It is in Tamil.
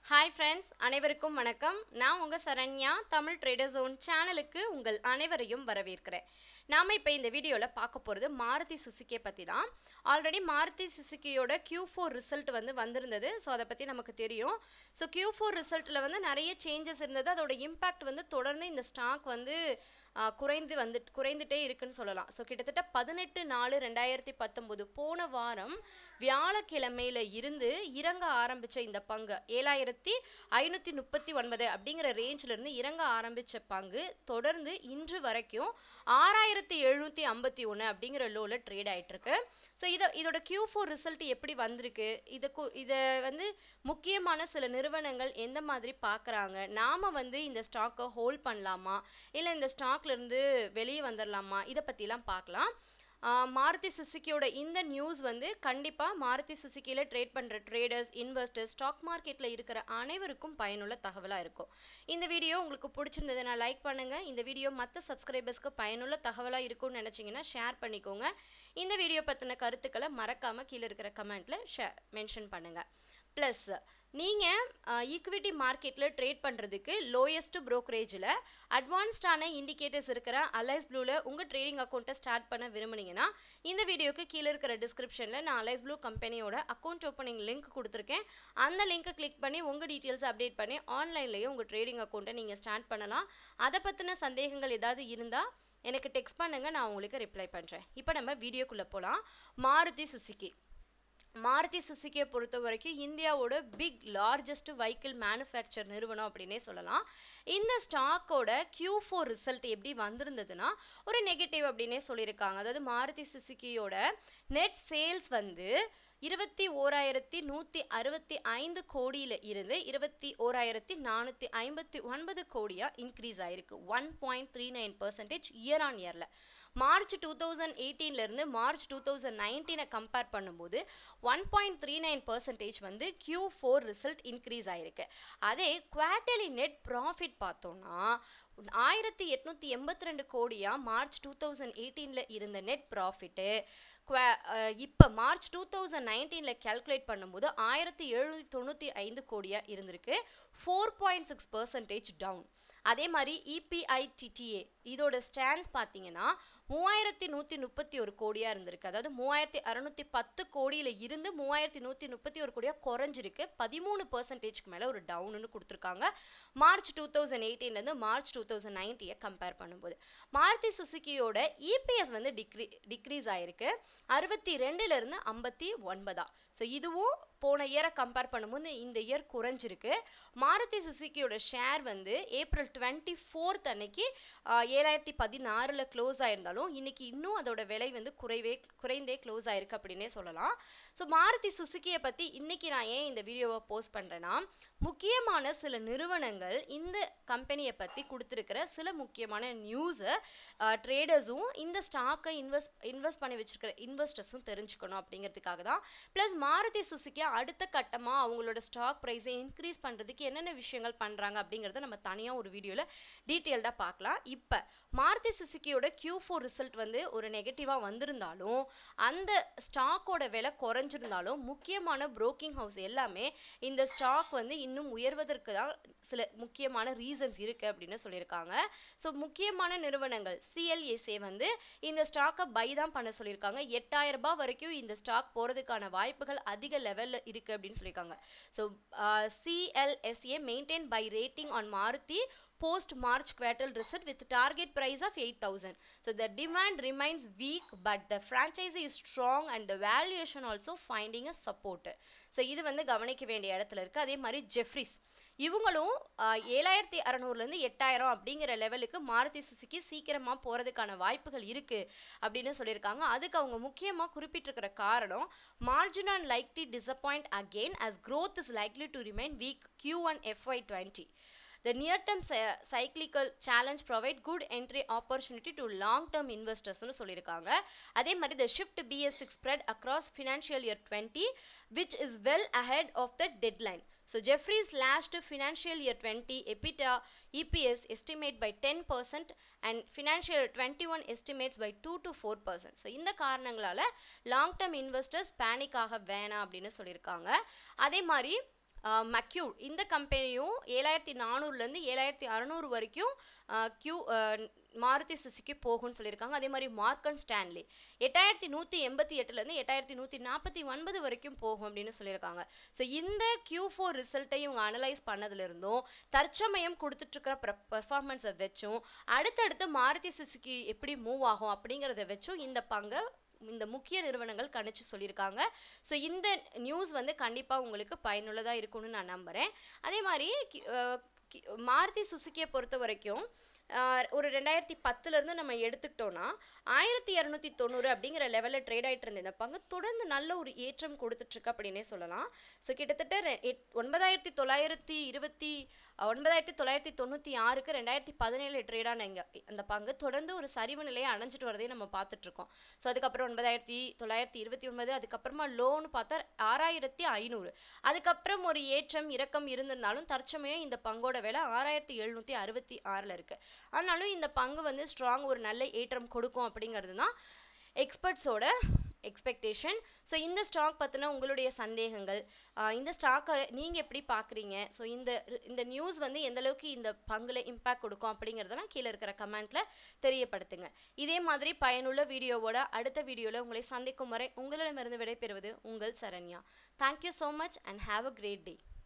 ஹாய் ஃப்ரெண்ட்ஸ் அனைவருக்கும் வணக்கம் நான் உங்கள் சரண்யா தமிழ் ட்ரேடர் ஜோன் சேனலுக்கு உங்கள் அனைவரையும் வரவேற்கிறேன் நாம் இப்போ இந்த வீடியோவில் பார்க்க போகிறது மாருதி சுசுக்கியை பற்றி தான் ஆல்ரெடி மாருதி சுசுக்கியோட Q4 ஃபோர் ரிசல்ட் வந்து வந்திருந்தது ஸோ அதை பற்றி நமக்கு தெரியும் ஸோ Q4 ஃபோர் ரிசல்ட்டில் வந்து நிறைய சேஞ்சஸ் இருந்தது அதோட இம்பேக்ட் வந்து தொடர்ந்து இந்த ஸ்டாக் வந்து ஆ, குறைந்து வந்து குறைந்துட்டே இருக்குன்னு சொல்லலாம் ஸோ கிட்டத்தட்ட பதினெட்டு நாலு ரெண்டாயிரத்தி பத்தொம்போது போன வாரம் வியாழக்கிழமையில இருந்து இறங்க ஆரம்பிச்ச இந்த பங்கு ஏழாயிரத்தி ஐநூற்றி முப்பத்தி ஒன்பது அப்படிங்கிற ரேஞ்சில் இருந்து இறங்க ஆரம்பிச்ச பங்கு தொடர்ந்து இன்று வரைக்கும் ஆறாயிரத்தி எழுநூற்றி ஐம்பத்தி ஒன்று அப்படிங்கிற லோவில் ட்ரேட் ஆயிட்டு இருக்கு ஸோ இதை இதோட Q4 ஃபோர் ரிசல்ட் எப்படி வந்திருக்கு இதுக்கு இதை வந்து முக்கியமான சில நிறுவனங்கள் எந்த மாதிரி பார்க்குறாங்க நாம் வந்து இந்த ஸ்டாக்கை ஹோல்ட் பண்ணலாமா இல்லை இந்த ஸ்டாக்ல இருந்து வெளியே வந்துடலாமா இதை பற்றிலாம் பார்க்கலாம் ஆஹ் மாருதி சுசுக்கியோட இந்த நியூஸ் வந்து கண்டிப்பாக மாருதி சுசுக்கியில் ட்ரேட் பண்ணுற ட்ரேடர்ஸ் இன்வெஸ்டர்ஸ் ஸ்டாக் மார்க்கெட்டில் இருக்கிற அனைவருக்கும் பயனுள்ள தகவலாக இருக்கும் இந்த வீடியோ உங்களுக்கு பிடிச்சிருந்ததுன்னா லைக் பண்ணுங்கள் இந்த வீடியோ மற்ற சப்ஸ்கிரைபர்ஸ்க்கு பயனுள்ள தகவலாக இருக்கும்னு நினச்சிங்கன்னா ஷேர் பண்ணிக்கோங்க இந்த வீடியோ பற்றின கருத்துக்களை மறக்காமல் கீழே இருக்கிற கமெண்ட்டில் ஷே மென்ஷன் பண்ணுங்கள் ப்ளஸ் நீங்கள் ஈக்விட்டி மார்க்கெட்டில் ட்ரேட் பண்ணுறதுக்கு லோயஸ்ட் ப்ரோக்கரேஜில் அட்வான்ஸ்டான இண்டிகேட்டர்ஸ் இருக்கிற அலைஸ் ப்ளூவில் உங்கள் ட்ரேடிங் அக்கௌண்ட்டை ஸ்டார்ட் பண்ண விரும்புனீங்கன்னா இந்த வீடியோக்கு கீழே இருக்கிற டிஸ்கிரிப்ஷனில் நான் அலைஸ் ப்ளூ கம்பெனியோட அக்கௌண்ட் ஓப்பனிங் லிங்க் கொடுத்துருக்கேன் அந்த லிங்க்கை கிளிக் பண்ணி உங்கள் டீட்டெயில்ஸ் அப்டேட் பண்ணி ஆன்லைன்லேயே உங்கள் ட்ரேடிங் அக்கௌண்ட்டை நீங்கள் ஸ்டார்ட் பண்ணலாம் அதை பற்றின சந்தேகங்கள் ஏதாவது இருந்தால் எனக்கு டெக்ஸ்ட் பண்ணுங்கள் நான் உங்களுக்கு ரிப்ளை பண்ணுறேன் இப்போ நம்ம வீடியோக்குள்ளே போகலாம் மாருதி சுசுகி மாருதி சுசுக்கியை பொறுத்த வரைக்கும் இந்தியாவோட பிக் லார்ஜஸ்ட் வெஹிக்கிள் மேனுஃபேக்சர் நிறுவனம் அப்படின்னே சொல்லலாம் இந்த ஸ்டாக்கோட Q4 ஃபோர் ரிசல்ட் எப்படி வந்திருந்ததுன்னா ஒரு நெகட்டிவ் அப்படின்னே சொல்லியிருக்காங்க அதாவது மாருதி சுசுக்கியோட நெட் சேல்ஸ் வந்து இருபத்தி ஓராயிரத்தி நூற்றி அறுபத்தி ஐந்து கோடியில் இருந்து இருபத்தி ஓராயிரத்தி நானூற்றி ஐம்பத்தி ஒன்பது கோடியாக இன்க்ரீஸ் ஆயிருக்கு one point three nine percentage year on இயரில் மார்ச் டூ தௌசண்ட் எயிட்டீன்லேருந்து மார்ச் டூ தௌசண்ட் நைன்டீனை கம்பேர் பண்ணும்போது one point three nine percentage வந்து Q4 ஃபோர் ரிசல்ட் இன்க்ரீஸ் ஆயிருக்கு அதே குவார்டர்லி நெட் ப்ராஃபிட் பார்த்தோம்னா ஆயிரத்தி எட்நூற்றி எண்பத்தி ரெண்டு கோடியாக மார்ச் டூ தௌசண்ட் எயிட்டீனில் இருந்த நெட் ப்ராஃபிட்டு இப்போ மார்ச் டூ தௌசண்ட் நைன்டீனில் கேல்குலேட் பண்ணும்போது ஆயிரத்தி எழுநூற்றி தொண்ணூற்றி ஐந்து கோடியாக இருந்திருக்கு four point six percentage down அதே மாதிரி இபிஐடிடிஏ இதோட ஸ்டாண்ட்ஸ் பார்த்தீங்கன்னா மூவாயிரத்தி நூற்றி முப்பத்தி ஒரு கோடியாக இருந்திருக்கு அதாவது மூவாயிரத்தி அறநூற்றி பத்து கோடியில் இருந்து மூவாயிரத்தி நூற்றி முப்பத்தி ஒரு கோடியாக குறைஞ்சிருக்கு பதிமூணு பர்சன்டேஜ்க்கு மேலே ஒரு டவுனுன்னு கொடுத்துருக்காங்க மார்ச் டூ தௌசண்ட் எயிட்டீன்லேருந்து மார்ச் டூ தௌசண்ட் நைன்ட்டியை கம்பேர் பண்ணும்போது மாருதி சுசுக்கியோட இபிஎஸ் வந்து டிக்ரீ டிக்ரீஸ் ஆயிருக்கு அறுபத்தி ரெண்டுலேருந்து ஐம்பத்தி ஒன்பதா ஸோ இதுவும் போன இயரை கம்பேர் பண்ணும்போது இந்த இயர் குறைஞ்சிருக்கு மாருதி சுசுக்கியோட ஷேர் வந்து ஏப்ரல் டுவெண்ட்டி ஃபோர்த் அன்னைக்கு ஆஹ், ஏழாயிரத்தி பதினாறில் க்ளோஸ் ஆயிருந்தாலும் இன்னைக்கு இன்னும் அதோட விலை வந்து குறைவே குறைந்தே க்ளோஸ் ஆயிருக்கு அப்படின்னே சொல்லலாம் ஸோ மாருதி சுசுக்கியை பற்றி இன்னைக்கு நான் ஏன் இந்த வீடியோவை போஸ்ட் பண்ணுறேன்னா முக்கியமான சில நிறுவனங்கள் இந்த கம்பெனியை பற்றி கொடுத்துருக்கிற சில முக்கியமான நியூஸை ட்ரேடர்ஸும் இந்த ஸ்டாக்கை இன்வெஸ்ட் இன்வெஸ்ட் பண்ணி வச்சிருக்கிற இன்வெஸ்டர்ஸும் தெரிஞ்சுக்கணும் அப்படிங்கிறதுக்காக தான் ப்ளஸ் மாருதி சுசுக்கி அடுத்த கட்டமாக அவங்களோட ஸ்டாக் ப்ரைஸை இன்க்ரீஸ் பண்ணுறதுக்கு என்னென்ன விஷயங்கள் பண்ணுறாங்க அப்படிங்கிறத நம்ம தனியாக ஒரு வீடியோவில் டீட்டெயில்டாக பார்க்கலாம் இப்போ மாருதி சுசுக்கியோட Q4 ஃபோர் ரிசல்ட் வந்து ஒரு நெகட்டிவாக வந்திருந்தாலும் அந்த ஸ்டாக்கோட விலை குறைஞ்சிருந்தாலும் முக்கியமான புரோக்கிங் ஹவுஸ் எல்லாமே இந்த ஸ்டாக் வந்து இன்னும் உயர்வதற்கு தான் சில முக்கியமான ரீசன்ஸ் இருக்குது அப்படின்னு சொல்லியிருக்காங்க ஸோ முக்கியமான நிறுவனங்கள் சிஎல்ஏசே வந்து இந்த ஸ்டாக்கை பை தான் பண்ண சொல்லியிருக்காங்க எட்டாயிரம் ரூபாய் வரைக்கும் இந்த ஸ்டாக் போகிறதுக்கான வாய்ப்புகள் அதிக லெவலில் இருக்குது அப்படின்னு சொல்லியிருக்காங்க so CLSA maintain buy rating on Maruti post March quarter result with target price of 8000 so the demand remains weak but the franchisee is strong and the valuation also finding a support so இது வந்து கவனிக்க வேண்டிய இடத்துல இருக்குது அதே மாதிரி ஜெஃப்ரிஸ் இவங்களும் ஆஹ், ஏழாயிரத்தி அறநூறுலேருந்து எட்டாயிரம் அப்படிங்கிற லெவலுக்கு மாருதி சுசுக்கி சீக்கிரமாக போகிறதுக்கான வாய்ப்புகள் இருக்குது அப்படின்னு சொல்லியிருக்காங்க அதுக்கு அவங்க முக்கியமாக குறிப்பிட்டிருக்கிற காரணம் margin and likely disappoint again as growth is likely to remain weak Q1 FY20 The near-term cy- cyclical challenge provide good entry opportunity to long-term investors-னு சொல்லியிருக்காங்க அதே மாதிரி the shift BS6 spread across financial year 20 which is well ahead of the deadline. So Jeffries last financial year 20 EBITDA EPS estimate by 10% and financial year 21 estimates by 2 to 4%. So இந்த காரணங்களால long term investors panic ஆக வேணாம் அப்படின்னு சொல்லியிருக்காங்க அதே மாதிரி மக்யூர் இந்த கம்பெனியும் ஏழாயிரத்தி நானூறுலேருந்து ஏழாயிரத்தி அறநூறு வரைக்கும் கியூ மாருதி சுசுக்கி போகும்னு சொல்லியிருக்காங்க அதே மாதிரி மார்க்கன் ஸ்டான்லி எட்டாயிரத்தி நூற்றி எண்பத்தி எட்டுலேருந்து எட்டாயிரத்தி நூற்றி நாற்பத்தி ஒன்பது வரைக்கும் போகும் அப்படின்னு சொல்லியிருக்காங்க ஸோ இந்த கியூ ஃபோர் ரிசல்ட்டை இவங்க அனலைஸ் பண்ணதுலேருந்தும் தற்சமயம் கொடுத்துட்ருக்கிற பெர்ஃபார்மன்ஸை வச்சும் அடுத்தடுத்து மாருதி சுசுக்கி எப்படி மூவ் ஆகும் அப்படிங்கிறத வச்சும் இந்த பங்கை இந்த முக்கிய நிறுவனங்கள் கணிச்சு சொல்லியிருக்காங்க ஸோ இந்த நியூஸ் வந்து கண்டிப்பாக உங்களுக்கு பயனுள்ளதாக இருக்கும்னு நான் நம்புகிறேன் அதே மாதிரி கி- அஹ் கி- மாருதி சுசுக்கியை பொறுத்த வரைக்கும் ஆஹ் ஒரு ரெண்டாயிரத்தி பத்துலேருந்து நம்ம எடுத்துக்கிட்டோன்னா ஆயிரத்தி இரநூத்தி தொண்ணூறு அப்படிங்கிற லெவலில் ட்ரேட் ஆகிட்டு இருந்த இந்த பங்கு தொடர்ந்து நல்ல ஒரு ஏற்றம் கொடுத்துட்ருக்கு அப்படின்னே சொல்லலாம் ஸோ கிட்டத்தட்ட ரெ- எட் ஒன்பதாயிரத்தி தொள்ளாயிரத்தி இருபத்தி அஹ் ஒன்பதாயிரத்தி தொள்ளாயிரத்தி தொண்ணூற்றி ஆறுக்கு ரெண்டாயிரத்தி பதினேழு ட்ரேடான இங்கே அந்த பங்கு தொடர்ந்து ஒரு சரிவு நிலையை அடைஞ்சிட்டு வரதே நம்ம பார்த்துட்ருக்கோம் ஸோ அதுக்கப்புறம் ஒன்பதாயிரத்தி தொள்ளாயிரத்தி இருபத்தி ஒன்பது அதுக்கப்புறமா லோன்னு பார்த்தா ஆறாயிரத்தி ஐநூறு அதுக்கப்புறம் ஒரு ஏற்றம் இறக்கம் இருந்திருந்தாலும் தற்சமயம் இந்த பங்கோட விலை ஆறாயிரத்தி எழுநூற்றி அறுபத்தி ஆறில் இருக்குது ஆனாலும் இந்த பங்கு வந்து ஸ்ட்ராங் ஒரு நல்ல ஏற்றம் கொடுக்கும் அப்படிங்கிறது தான் எக்ஸ்பர்ட்ஸோட எக்ஸ்பெக்டேஷன் ஸோ இந்த ஸ்டாக் பற்றின உங்களுடைய சந்தேகங்கள் ஆஹ் இந்த ஸ்டாக்கை நீங்கள் எப்படி பார்க்குறீங்க ஸோ இந்த இந்த நியூஸ் வந்து எந்த அளவுக்கு இந்த பங்குல இம்பாக்ட் கொடுக்கும் அப்படிங்கிறதெல்லாம் கீழே இருக்கிற கமெண்ட்டில் தெரியப்படுத்துங்க இதே மாதிரி பயனுள்ள வீடியோவோட அடுத்த வீடியோவில் உங்களை சந்திக்கும் வரை உங்களிடமிருந்து விடைபெறுவது உங்கள் Saranya thank you so much and have a great day